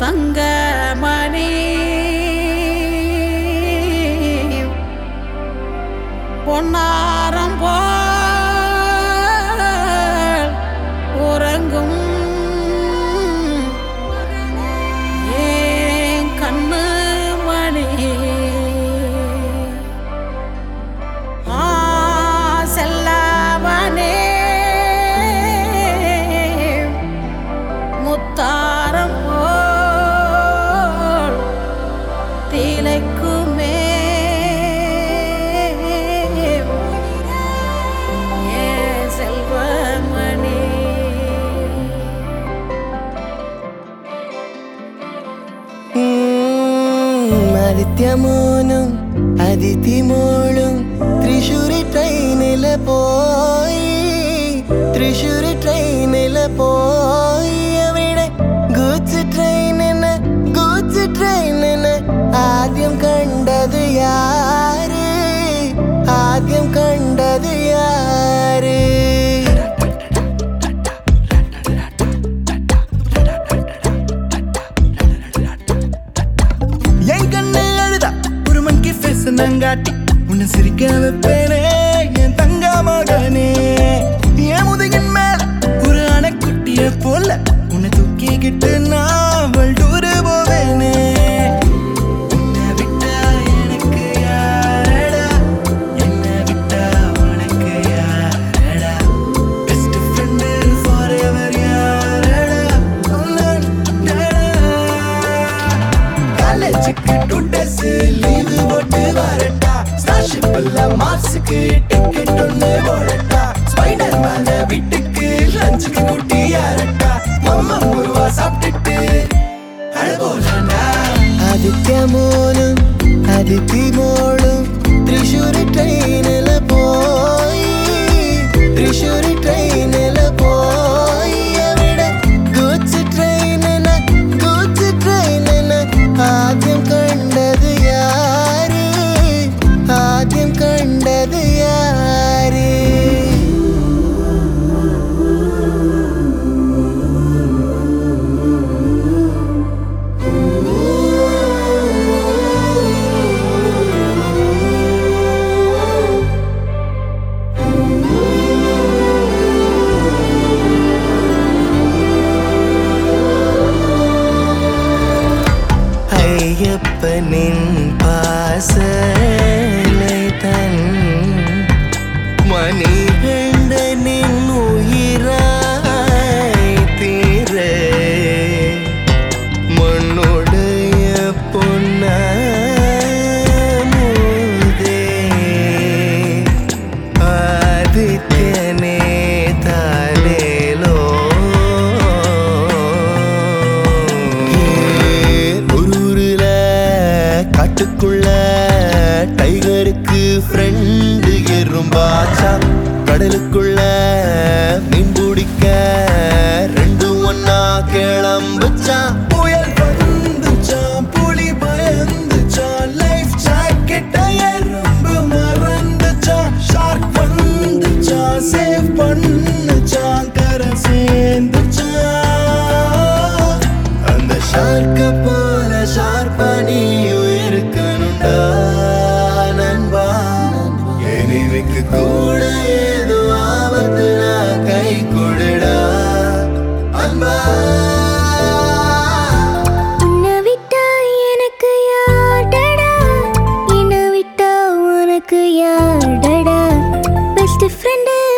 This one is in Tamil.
தங்க மணி பொன்னாரம் போல் உறங்கும் ஏன் கண்ணு மணி ஆ செல்லவனே முத்தாரம் போல் திளைக்குமே ஏ செல்வமணி ആദിത്യമോനും അതിഥിമോളും തൃശ്ശൂരി ട്രെയിനിൽ പോയി തൃശ്ശൂരി ട്രെയിനിൽ പോയി അവിടെ ഗൂച്ച് ട്രെയിനിന് ഗൂച്ച് ട്രെയിനിന് ആദ്യം കണ്ടത് യാര് ആദ്യം കണ്ടത് യാര് என் கண்ணு அழுதா ஒரு மங்கி ஃபேஸ் நங்காட்டி உன்னை சிரிக்க வைப்பேனே என் தங்க மகனே என் முதுகின் மேல ஒரு அணைக்குட்டிய போல உன்னை தூக்கிக்கிட்டு நான் வல்டூரு போவேனே உன்னை விட்டா எனக்கு யாரடா என்னை விட்டா உனக்கு யாரடா பெஸ்ட் ஃப்ரெண்டு ஃபாரெவர் யாரடா உன்னடா காலேஜுக்கு டூ டேஸ் லீவு போட்டு வரட்டா ஸ்டார்ஷிப்ல மார்ஸுக்கு டிக்கெட் ஒன்று போடட்டா ஸ்பைடர் மேன வீட்டுக்கு லஞ்சுக்கு குட்டி யாரட்டா மம்மா முருவா சாப்பிட்டுட்டு அழகோலண்டா ആദിത്യമോനും അതിഥിമോളും തൃശ്ശൂരി ട്രെയിനിൽ പോയി തൃശ്ശൂരി ട്രെയിനിൽ പോയി അവിടെ ഗൂച്ച് ട്രെയിനിന് ഗൂച്ച് ട്രെയിനിന് ആദ്യം കണ്ടത് യാര് ആദ്യം കണ്ടത് യാര് ஐயப்பனின் பாசனை தன் மணிகண்டனின் உயிராய் தீர மண்ணுடைய பொன்னே ஆதித்யனே தானேலோ ஊருல காட்டுக்குள்ள டைகருக்கு ஃப்ரெண்டு எறும்பாச்சா கடலுக்குள்ள மீன் பிடிக்க ரெண்டும் ஒன்னா கிளம்புச்சான் புயல் வந்துச்சான் புலி பயந்துச்சான் லைஃப் ஜாக்கெட்ட எறும்பு மறந்துச்சான் ஷார்க் வந்துச்சான் சேவ் பண்ணுச்சான் கரை சேர்ந்துச்சான் அந்த ஷார்க்க போல ஷார்பானியும் இருக்கணும்டா நண்பா எனிமைக்கு கூட ஏதோ ஆபத்து நான் கை கொடுடா அன்பா உன்னை விட்டா எனக்கு யார்டடா என்னை விட்டா உனக்கு யார்டடா பெஸ்ட் ஃப்ரெண்டு